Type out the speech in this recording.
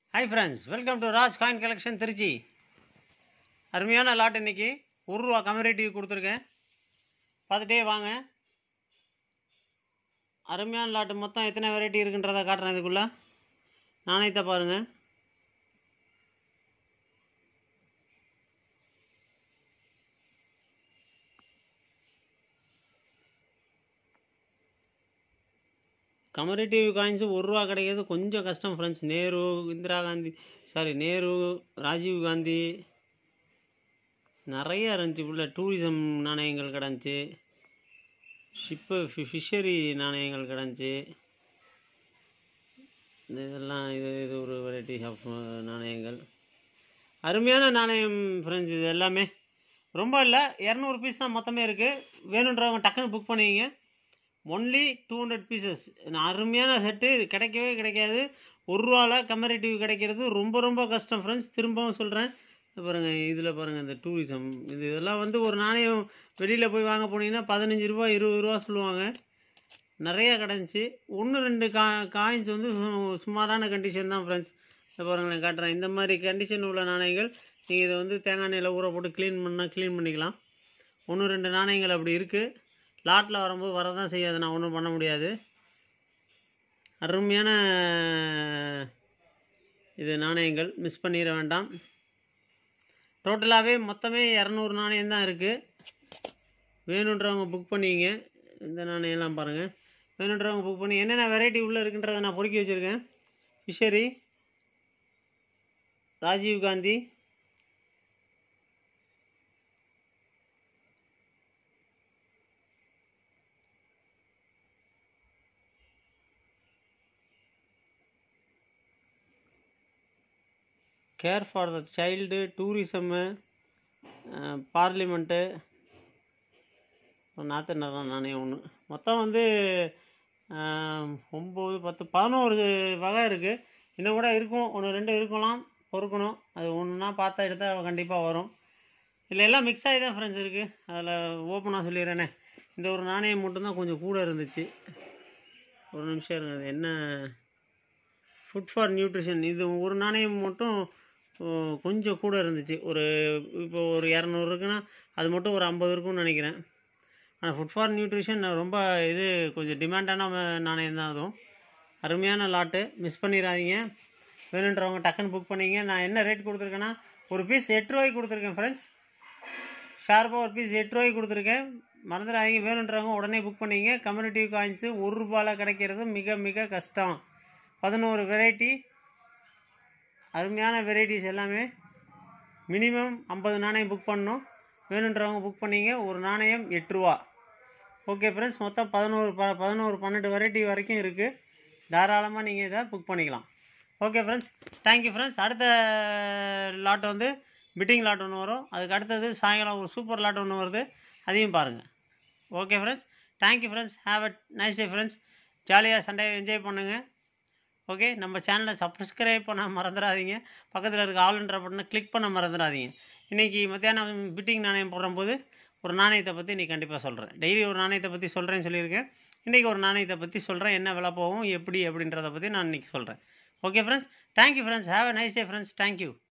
hi friends welcome to Raj coin collection Trichy அருமையான lot இன்னைக்கு ஒரு ரூபா கமரேட்டிவ் கொடுத்துருக்கேன் பார்த்துட்டே வாங்க அருமையான லாட்டு மொத்தம் எத்தனை வெரைட்டி இருக்குன்றதை காட்டுறேன் இதுக்குள்ள நாணயத்தை பாருங்கள் கமரேட்டிவ் காயின்ஸு ஒரு ரூபா கிடைக்கிறது கொஞ்சம் கஷ்டம் ஃப்ரெண்ட்ஸ் நேரு இந்திரா காந்தி சாரி நேரு ராஜீவ் காந்தி நிறைய இருந்துச்சு உள்ள டூரிசம் நாணயங்கள் கிடந்துச்சு ஷிப்பு ஃபி ஃபிஷரி நாணயங்கள் கிடந்துச்சு இந்த இதெல்லாம் இது இது ஒரு வெரைட்டி ஆஃப் நாணயங்கள் அருமையான நாணயம் ஃப்ரெண்ட்ஸ் இது எல்லாமே ரொம்ப இல்லை இரநூறு பீஸ் தான் மொத்தமே இருக்குது வேணுன்றவங்க டக்குன்னு புக் பண்ணிக்கிங்க ஒன்லி டூ ஹண்ட்ரட் பீசஸ் அருமையான செட்டு இது கிடைக்கவே கிடைக்காது ஒரு ரூபாவில் கம்பேரிட்டிவ் கிடைக்கிறது ரொம்ப ரொம்ப கஷ்டம் ஃப்ரெண்ட்ஸ் திரும்பவும் சொல்கிறேன் பாருங்கள் இதில் பாருங்கள் இந்த டூரிசம் இது இதெல்லாம் வந்து ஒரு நாணயம் வெளியில் போய் வாங்க போனீங்கன்னா பதினஞ்சு ரூபா இருபது ரூபா சொல்லுவாங்க நிறையா கிடந்துச்சு ஒன்று ரெண்டு கா காயின்ஸ் வந்து சு- சுமாரான கண்டிஷன் தான் ஃப்ரெண்ட்ஸ் இதை பாருங்களேன் காட்டுறேன் இந்த மாதிரி கண்டிஷன் உள்ள நாணயங்கள் நீங்கள் இதை வந்து தேங்காய் எண்ணெயில் ஊற போட்டு க்ளீன் பண்ணால் க்ளீன் பண்ணிக்கலாம் ஒன்று ரெண்டு நாணயங்கள் அப்படி இருக்குது லாட்டில் வரும்போது வரதான் செய்யாது நான் ஒன்றும் பண்ண முடியாது அருமையான இது நாணயங்கள் மிஸ் பண்ணிட வேண்டாம் டோட்டலாகவே மொத்தமே இரநூறு நாணயம் தான் இருக்குது வேணுன்றவங்க புக் பண்ணிங்க இந்த நாணயம்லாம் பாருங்கள் வேணுன்றவங்க புக் பண்ணி என்னென்ன வெரைட்டி உள்ளே இருக்குன்றதை நான் பொறுக்கி வச்சுருக்கேன் fishery Rajiv Gandhi care for the child tourism parliament நாற்று நரம் நாணயம் ஒன்று மொத்தம் வந்து அஹ், ஒம்பது பத்து பதினோரு வகை இருக்குது இன்னும் கூட இருக்கும் ஒன்று ரெண்டு இருக்கலாம் பொறுக்கணும் அது ஒன்றுனா பார்த்தா எடுத்தால் கண்டிப்பாக வரும் இதில் எல்லாம் மிக்ஸ் ஆகி தான் ஃப்ரெண்ட்ஸ் இருக்குது அதில் ஓப்பனாக சொல்லிடுறேனே இந்த ஒரு நாணயம் மட்டும்தான் கொஞ்சம் கூட இருந்துச்சு ஒரு நிமிஷம் இருங்க அது என்ன ஃபுட் ஃபார் நியூட்ரிஷன் இது ஒரு நாணயம் மட்டும் ஓ, கொஞ்சம் கூட இருந்துச்சு ஒரு இப்போ ஒரு இரநூறு இருக்குன்னா அது மட்டும் ஒரு ஐம்பது இருக்கும்னு நினைக்கிறேன் ஆனால் ஃபுட் ஃபார் நியூட்ரிஷன் ரொம்ப இது கொஞ்சம் டிமாண்டான ம- நாணயம் தான் அதுவும் அருமையான லாட்டு மிஸ் பண்ணிடாதீங்க வேணுன்றவங்க டக்குன்னு புக் பண்ணிங்க நான் என்ன ரேட் கொடுத்துருக்கேன்னா ஒரு பீஸ் எட்டு ரூபாய்க்கு கொடுத்துருக்கேன் ஃப்ரெண்ட்ஸ் ஷார்ப்பாக ஒரு பீஸ் எட்டு ரூபாய்க்கு கொடுத்துருக்கேன் மறந்துடாதீங்க வேணுன்றவங்க உடனே புக் பண்ணிங்க கம்யூனிட்டிவ் காயின்ஸு ஒரு ரூபாயில் கிடைக்கிறது மிக மிக கஷ்டம் பதினோரு வெரைட்டி அருமையான வெரைட்டிஸ் எல்லாமே மினிமம் ஐம்பது நாணயம் புக் பண்ணணும் வேணுன்றவங்க புக் பண்ணிங்க ஒரு நாணயம் எட்டு ரூபா ஓகே ஃப்ரெண்ட்ஸ் மொத்தம் பதினோரு ப பதினோரு பன்னெண்டு வெரைட்டி வரைக்கும் இருக்குது தாராளமாக நீங்கள் இதை புக் பண்ணிக்கலாம் ஓகே ஃப்ரெண்ட்ஸ் தேங்க்யூ ஃப்ரெண்ட்ஸ் அடுத்த லாட் வந்து பிட்டிங் லாட் ஒன்று வரும் அதுக்கு அடுத்தது சாயங்காலம் ஒரு சூப்பர் லாட் ஒன்று வருது அதையும் பாருங்கள் okay friends thank you friends have a nice day friends ஜாலியாக சண்டே என்ஜாய் பண்ணுங்கள் ஓகே நம்ம சேனலை சப்ஸ்கிரைப் பண்ண மறந்துடாதீங்க பக்கத்தில் இருக்க ஆளுன்ற பட்டனை கிளிக் பண்ண மறந்துடாதீங்க இன்றைக்கி மத்தியானம் பிட்டிங் நாணயம் போடும்போது ஒரு நாணயத்தை பற்றி நீ கண்டிப்பாக சொல்கிறேன் டெய்லி ஒரு நாணயத்தை பற்றி சொல்கிறேன்னு சொல்லியிருக்கேன் இன்றைக்கி ஒரு நாணயத்தை பற்றி சொல்கிறேன் என்ன விலை போகும் எப்படி அப்படின்றத பற்றி நான் இன்றைக்கி சொல்கிறேன் okay friends thank you friends have a nice day friends thank you